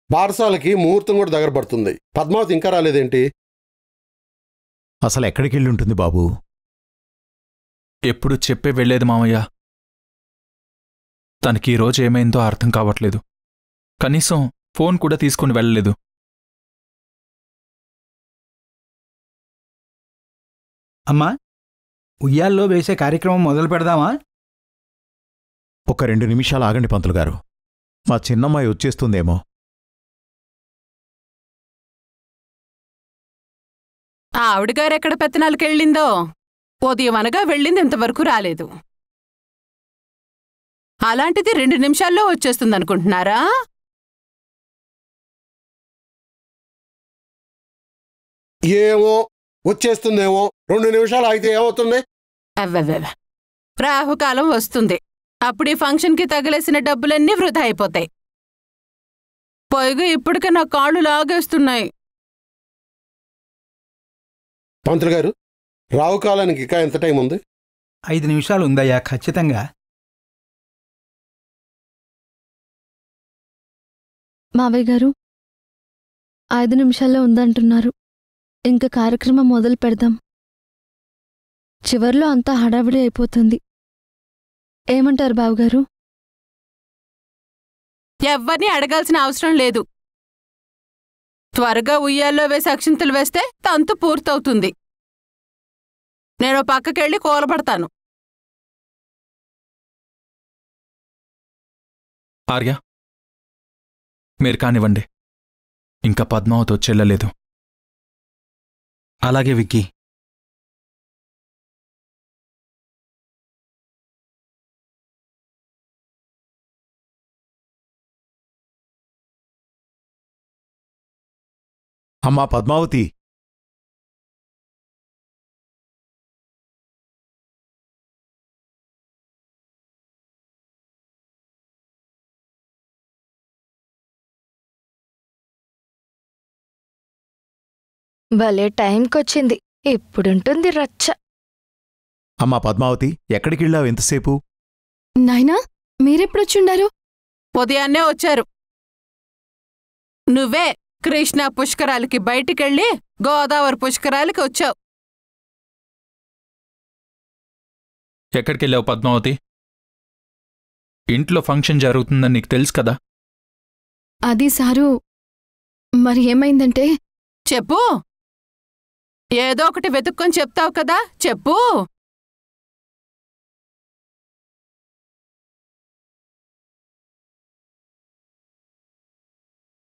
బారసాలకి ముహూర్తం కూడా దగ్గర పడుతుంది పద్మావతి ఇంకా రాలేదేంటి అసలు ఎక్కడికెళ్ళి ఉంటుంది బాబు ఎప్పుడు చెప్పే వెళ్ళేది మామయ్య తనకి ఈ రోజు ఏమైందో అర్థం కావట్లేదు కనీసం ఫోన్ కూడా తీసుకుని వెళ్ళలేదు అమ్మా ఉయ్యాల్లో వేసే కార్యక్రమం మొదలు పెడదామా ఒక రెండు నిమిషాలు ఆగండి పంతులు గారు మా చిన్నమ్మాయి వచ్చేస్తుందేమో ఆ ఆవిడగారు ఎక్కడ పెత్తనాలకెళ్ళిందో ఉదయం అనగా వెళ్ళింది ఇంతవరకు రాలేదు అలాంటిది రెండు నిమిషాల్లో వచ్చేస్తుందనుకుంటున్నారా ఏమో వచ్చేస్తుందేమో రెండు నిమిషాలు ఆగితే ఏమవుతుంది అవ్వవ్వ రాహుకాలం వస్తుంది అప్పుడు ఈ ఫంక్షన్కి తగిలేసిన డబ్బులన్నీ వృధా అయిపోతాయి పైగా ఇప్పటికే నా కాళ్ళు లాగేస్తున్నాయి పంతులు గారు రావు కాలానికి ఇంకా ఎంత టైం ఉంది ఐదు నిమిషాలు ఉందయ్యా ఖచ్చితంగా మావయ్య గారు ఐదు నిమిషాల్లో ఉందంటున్నారు ఇంక కార్యక్రమం మొదలు పెడదాం చివర్లో అంతా హడావిడి అయిపోతుంది ఏమంటారు బావగారు ఎవ్వరిని అడగాల్సిన అవసరం లేదు త్వరగా ఉయ్యాల్లో వేసి అక్షింతలు వేస్తే తంతు పూర్తవుతుంది నేను పక్కకెళ్ళి కూలబడతాను ఆర్య మీరు కానివ్వండి ఇంకా పద్మావతి వచ్చేళ్ళలేదు అలాగే విక్కీ అమ్మా పద్మావతి భలే టైంకొచ్చింది ఇప్పుడుంటుంది రచ్చ అమ్మా పద్మావతి ఎక్కడికెళ్ళావు ఎంతసేపు నాయనా మీరెప్పుడొచ్చుండారు ఉదయాన్నే వచ్చారు నువ్వే కృష్ణా పుష్కరాలకి బయటికెళ్ళి గోదావరి పుష్కరాలకి వచ్చావు ఎక్కడికెళ్ళావు పద్మావతి ఇంట్లో ఫంక్షన్ జరుగుతుందని నీకు తెలుసు కదా అది సారు మరి ఏమైందంటే చెప్పు ఏదో ఒకటి వెతుక్కొని చెప్తావు కదా చెప్పు